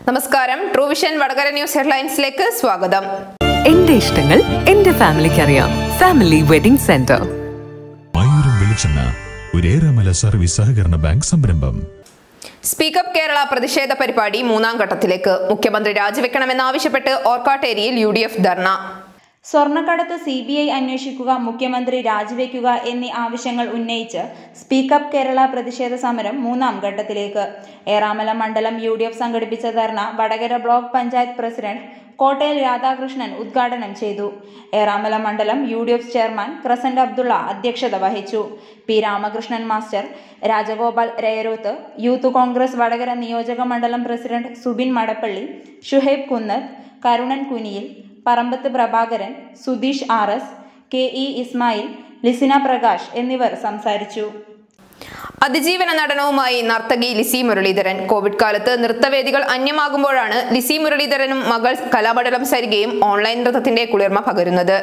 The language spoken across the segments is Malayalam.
നമസ്കാരം ട്രൂ വിഷൻ വടകര ന്യൂസ് ഹെഡ്ലൈൻസിലേക്ക് സ്വാഗതം എന്റെ ഇഷ്ടങ്ങൾ എന്റെ ഫാമിലിക്ക് അറിയാം ഫാമിലി വെഡിംഗ് സെന്റർ മയൂരം വെളിച്ചെണ്ണ ഒരേറെമല സർവീസ് സഹകരണ ബാങ്ക് സംരംഭം സ്പീക്കപ്പ് കേരള പ്രതിഷേധ പരിപാടി മൂന്നാം ഘട്ടത്തിലേക്ക് മുഖ്യമന്ത്രി രാജിവെക്കണമെന്നാവശ്യപ്പെട്ട് ഓർക്കാട്ടേരിയിൽ യു ഡി എഫ് ധർണ സ്വർണ്ണക്കടത്ത് സി ബി ഐ അന്വേഷിക്കുക മുഖ്യമന്ത്രി രാജിവെക്കുക എന്നീ ആവശ്യങ്ങൾ ഉന്നയിച്ച് സ്പീക്കപ്പ് കേരള പ്രതിഷേധ സമരം മൂന്നാം ഘട്ടത്തിലേക്ക് ഏറാമല മണ്ഡലം യു ഡി എഫ് സംഘടിപ്പിച്ച ധർണ വടകര ബ്ലോക്ക് പഞ്ചായത്ത് പ്രസിഡന്റ് കോട്ടയിൽ രാധാകൃഷ്ണൻ ഉദ്ഘാടനം ചെയ്തു ഏറാമല മണ്ഡലം U D F chairman Crescent Abdulla അധ്യക്ഷത വഹിച്ചു പി രാമകൃഷ്ണൻ മാസ്റ്റർ രാജഗോപാൽ രയരൂത്ത് യൂത്ത് കോൺഗ്രസ് വടകര നിയോജക മണ്ഡലം president Subin Madappally Shuhaib Kunnath Karunan Kuniyil Parambath Prabhakaran Sudheesh R S K E Ismail Lisina Prakash എന്നിവർ സംസാരിച്ചു അതിജീവന നടനവുമായി നർത്തകി ലിസി മുരളീധരൻ കോവിഡ് കാലത്ത് നൃത്തവേദികൾ അന്യമാകുമ്പോഴാണ് ലിസി മുരളീധരനും മകൾ കലാമണ്ഡലം സരികയും ഓൺലൈൻ നൃത്തത്തിന്റെ കുളിർമ പകരുന്നത്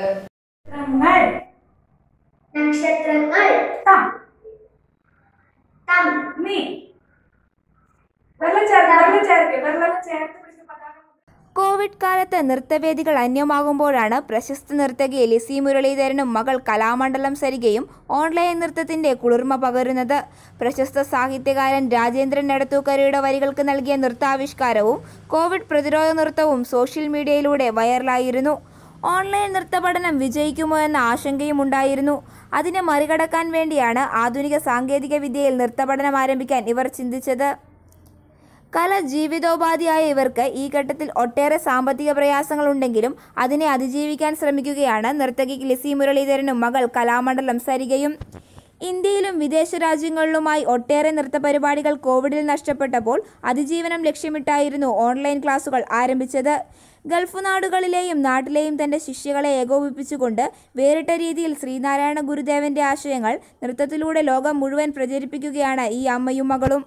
നക്ഷത്രങ്ങൾ തം തം നീ വെള്ളം ചേർക്ക് വെള്ളം ചേർക്ക് വെള്ളം ചേർത്ത് പിടിച്ച് പതാക കോവിഡ് കാലത്ത് നൃത്തവേദികൾ അന്യമാകുമ്പോഴാണ് പ്രശസ്ത നർത്തകി ലിസി മുരളീധരനും മകൾ കലാമണ്ഡലം സരികയും ഓൺലൈൻ നൃത്തത്തിന്റെ കുളിർമ പകരുന്നത് പ്രശസ്ത സാഹിത്യകാരൻ രാജേന്ദ്രൻ നെടത്തൂക്കരയുടെ വരികൾക്ക് നൽകിയ നൃത്താവിഷ്കാരവും കോവിഡ് പ്രതിരോധ നൃത്തവും സോഷ്യൽ മീഡിയയിലൂടെ വൈറലായിരുന്നു ഓൺലൈൻ നൃത്ത പഠനം വിജയിക്കുമോ എന്ന ആശങ്കയും ഉണ്ടായിരുന്നു അതിനെ മറികടക്കാൻ വേണ്ടിയാണ് ആധുനിക സാങ്കേതിക വിദ്യയിൽ നൃത്തപഠനം ആരംഭിക്കാൻ ഇവർ ചിന്തിച്ചത് കല ജീവിതോപാധിയായ ഇവർക്ക് ഈ ഘട്ടത്തിൽ ഒട്ടേറെ സാമ്പത്തിക പ്രയാസങ്ങളുണ്ടെങ്കിലും അതിനെ അതിജീവിക്കാൻ ശ്രമിക്കുകയാണ് നർത്തകി ലിസി മുരളീധരനും മകൾ കലാമണ്ഡലം സരികയും ഇന്ത്യയിലും വിദേശ രാജ്യങ്ങളിലുമായി ഒട്ടേറെ നൃത്ത പരിപാടികൾ കോവിഡിൽ നഷ്ടപ്പെട്ടപ്പോൾ അതിജീവനം ലക്ഷ്യമിട്ടായിരുന്നു ഓൺലൈൻ ക്ലാസുകൾ ആരംഭിച്ചത് ഗൾഫ് നാടുകളിലെയും നാട്ടിലെയും തന്റെ ശിഷ്യകളെ ഏകോപിപ്പിച്ചുകൊണ്ട് വേറിട്ട രീതിയിൽ ശ്രീനാരായണ ഗുരുദേവന്റെ ആശയങ്ങൾ നൃത്തത്തിലൂടെ ലോകം മുഴുവൻ പ്രചരിപ്പിക്കുകയാണ് ഈ അമ്മയും മകളും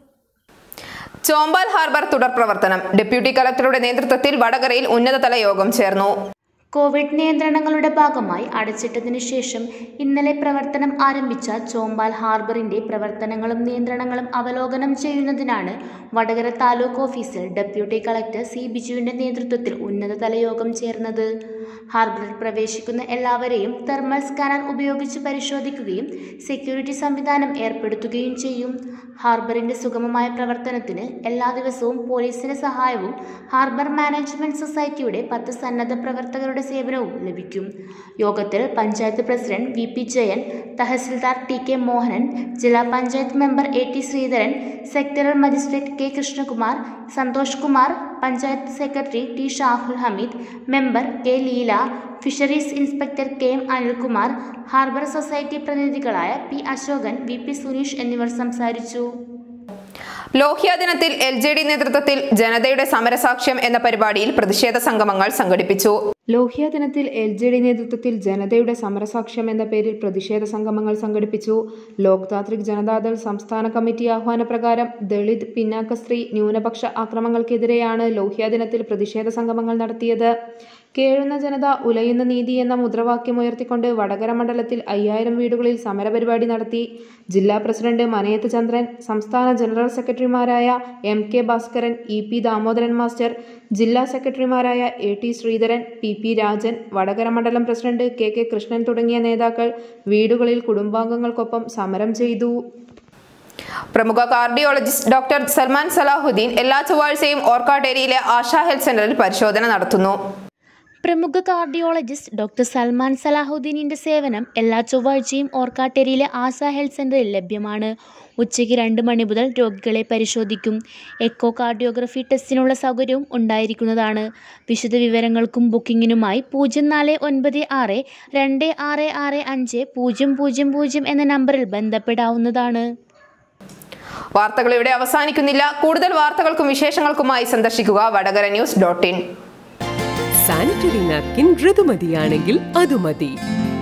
ചോമ്പാൽ ഹാർബർ തുടർ പ്രവർത്തനം ഡെപ്യൂട്ടി കളക്ടറുടെ നേതൃത്വത്തിൽ വടകരയിൽ ഉന്നതതല യോഗം ചേർന്നു കോവിഡ് നിയന്ത്രണങ്ങളുടെ ഭാഗമായി അടച്ചിട്ടതിനു ശേഷം ഇന്നലെ പ്രവർത്തനം ആരംഭിച്ച ചോമ്പാൽ ഹാർബറിന്റെ പ്രവർത്തനങ്ങളും നിയന്ത്രണങ്ങളും അവലോകനം ചെയ്യുന്നതിനാണ് വടകര താലൂക്ക് ഓഫീസിൽ ഡെപ്യൂട്ടി കളക്ടർ സി ബിജുവിന്റെ നേതൃത്വത്തിൽ ഉന്നതതല യോഗം ചേർന്നത് ഹാർബറിൽ പ്രവേശിക്കുന്ന എല്ലാവരെയും തെർമൽ സ്കാനർ ഉപയോഗിച്ച് പരിശോധിക്കുകയും സെക്യൂരിറ്റി സംവിധാനം ഏർപ്പെടുത്തുകയും ചെയ്യും ഹാർബറിന്റെ സുഗമമായ പ്രവർത്തനത്തിന് എല്ലാ ദിവസവും പോലീസിന്റെ സഹായവും ഹാർബർ മാനേജ്മെന്റ് സൊസൈറ്റിയുടെ പത്ത് സന്നദ്ധ പ്രവർത്തകരുടെ സേവനവും ലഭിക്കും യോഗത്തിൽ panchayat president V P Jayan tahsildar T K Mohanan ജില്ലാ panchayat member A T Sreedharan sectoral magistrate K Krishnakumar Santhosh Kumar panchayat secretary T Shahul Hameed member K Leela fisheries inspector K M Anilkumar harbour society പ്രതിനിധികളായ P Ashokan V P Suneesh എന്നിവർ സംസാരിച്ചു ലോഹ്യ ദിനത്തിൽ എൽ ജെ ഡി നേതൃത്വത്തിൽ ജനതയുടെ സമരസാക്ഷ്യം എന്ന പരിപാടിയിൽ പ്രതിഷേധ സംഗമങ്ങൾ സംഘടിപ്പിച്ചു ലോഹ്യ ദിനത്തിൽ എൽ ജെ ഡി നേതൃത്വത്തിൽ ജനതയുടെ സമരസാക്ഷ്യം എന്ന പേരിൽ പ്രതിഷേധ സംഗമങ്ങൾ സംഘടിപ്പിച്ചു ലോക് താന്ത്രിക് ജനതാദൾ സംസ്ഥാന കമ്മിറ്റി ആഹ്വാനപ്രകാരം ദളിത് പിന്നാക്ക സ്ത്രീ ന്യൂനപക്ഷ ആക്രമങ്ങൾക്കെതിരെയാണ് ലോഹ്യ ദിനത്തിൽ പ്രതിഷേധ സംഗമങ്ങൾ നടത്തിയത് കേഴുന്ന ജനത ഉലയുന്ന നീതി എന്ന മുദ്രാവാക്യം ഉയർത്തിക്കൊണ്ട് വടകര മണ്ഡലത്തിൽ അയ്യായിരം വീടുകളിൽ സമരപരിപാടി നടത്തി ജില്ലാ പ്രസിഡന്റ് മനയത്ത് ചന്ദ്രൻ സംസ്ഥാന ജനറൽ സെക്രട്ടറിമാരായ M K Bhaskaran E P Damodaran master ജില്ലാ സെക്രട്ടറിമാരായ A T Sreedharan P P Rajan Vadakara മണ്ഡലം പ്രസിഡന്റ് കെ കെ കൃഷ്ണൻ തുടങ്ങിയ നേതാക്കൾ വീടുകളിൽ കുടുംബാംഗങ്ങൾക്കൊപ്പം സമരം ചെയ്തു പ്രമുഖ കാർഡിയോളജിസ്റ്റ് ഡോക്ടർ സൽമാൻ സലാഹുദ്ദീൻ എല്ലാ ചൊവ്വാഴ്ചയും ഓർക്കാട്ടേരിയിലെ ആശാ ഹെൽത്ത് സെന്ററിൽ പരിശോധന നടത്തുന്നു പ്രമുഖ കാർഡിയോളജിസ്റ്റ് ഡോക്ടർ സൽമാൻ സലാഹുദ്ദീനിന്റെ സേവനം എല്ലാ ചൊവ്വാഴ്ചയും ഓർക്കാട്ടേരിയിലെ ആശ ഹെൽത്ത് സെന്ററിൽ ലഭ്യമാണ് ഉച്ചയ്ക്ക് രണ്ട് മണി മുതൽ രോഗികളെ പരിശോധിക്കും എക്കോ കാർഡിയോഗ്രഫി ടെസ്റ്റിനുള്ള സൗകര്യവും ഉണ്ടായിരിക്കുന്നതാണ് വിശദ വിവരങ്ങൾക്കും ബുക്കിങ്ങിനുമായി പൂജ്യം നാല് ഒൻപത് ആറ് രണ്ട് ആറ് ആറ് അഞ്ച് പൂജ്യം പൂജ്യം പൂജ്യം എന്ന നമ്പറിൽ ബന്ധപ്പെടാവുന്നതാണ് വാർത്തകൾ ഇവിടെ അവസാനിക്കുന്നില്ല കൂടുതൽ വാർത്തകൾക്കും വിശേഷങ്ങൾക്കുമായി സന്ദർശിക്കുക Vadakara news dot in sanitary napkin ഋതുമതിയാണെങ്കിൽ അത് മതി